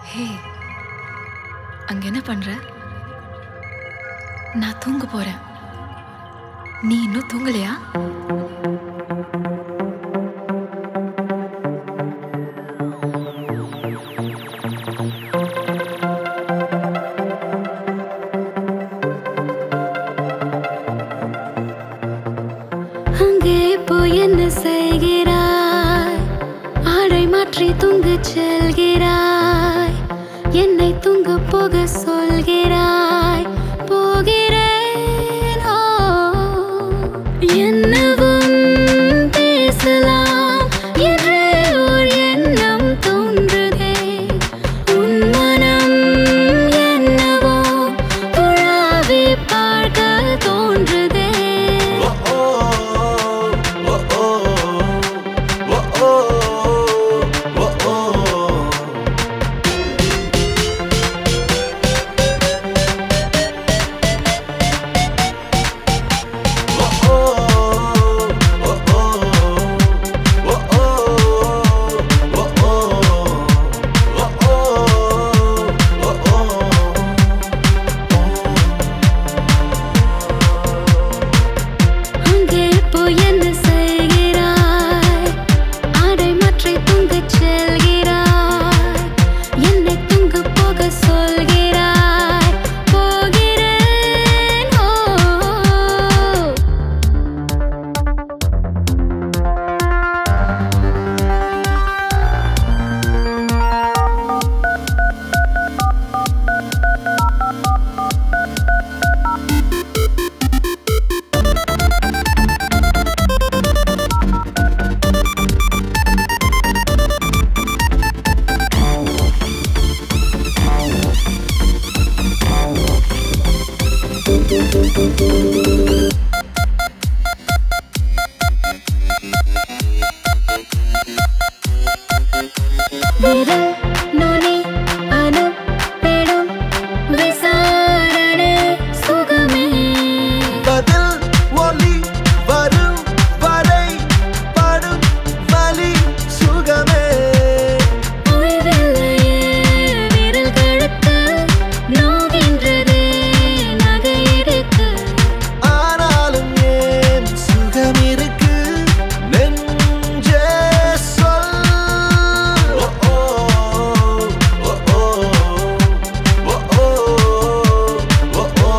ஹே அங்க என்ன பண்ற நான் தூங்க போறேன் நீ இன்னும் தூங்கலையா அங்கே போய் என்ன செய்கிறாய் ஆடை மாற்றி தூங்கச் செல்கிறாய் என்னை தூங்க போக சொல்கிறாய் போகிறேன் ஓ. என்னவும் பேசலாம் என்றே ஓர் எண்ணம் தோன்றுதே உன் மனம் என்னவோ துழாவி பார்க்க தோன்றுதே அங்கே போய் என்ன செய்கிறாய் ஆடை மாற்றி தூங்கச் செல்கிறாய் என்னை தூங்க போக சொல்கிறாய் போகிறேன் ஓ விரல் நுனி அனுப்பிடும் விசாரணை சுகமே பதில் ஒலி வரும் வரை படும் வலி சுகமே ஓய்வில்லையே விரல் கழுத்து நோகின்றதே நகையிருக்கு ஆனாலும் ஏன் சுகம் இருக்கு நெஞ்சே சொல் ஓ ஓ ஓ ஓ ஓ ஓ ஓ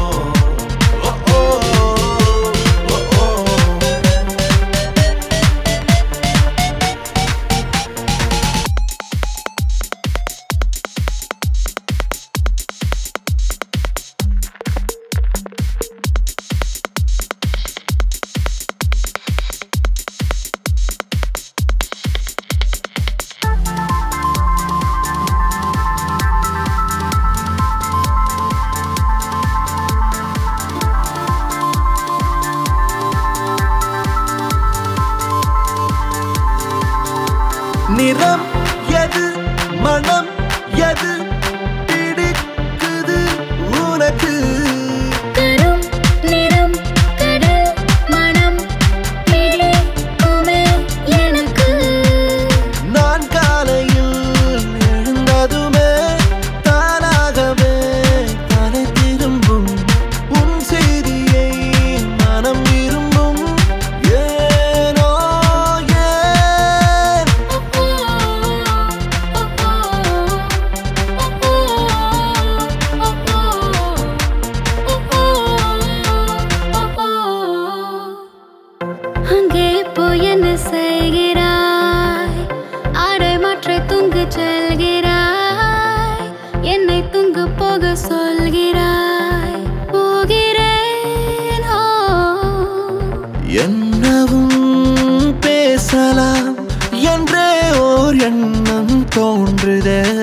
நிறம் எது மனம் எது பிடிக்குது உனக்கு கரும் நிறம் கடல் மனம் பிடிக்குமே எனக்கு நான் காலையில் எழுந்ததுமே தானாகவே தலை திரும்பும் உன் செய்தியை மனம் விரும்பும் ஏனோ ஏன் அங்கே போய் என்ன செய்கிறாய் ஆடை மாற்றி தூங்கச் செல்கிறாய் என்னை தூங்க போக சொல்கிறாய் போகிறேன் ஓ என்னவும் பேசலாம் என்றே ஓர் எண்ணம் தோன்றுதே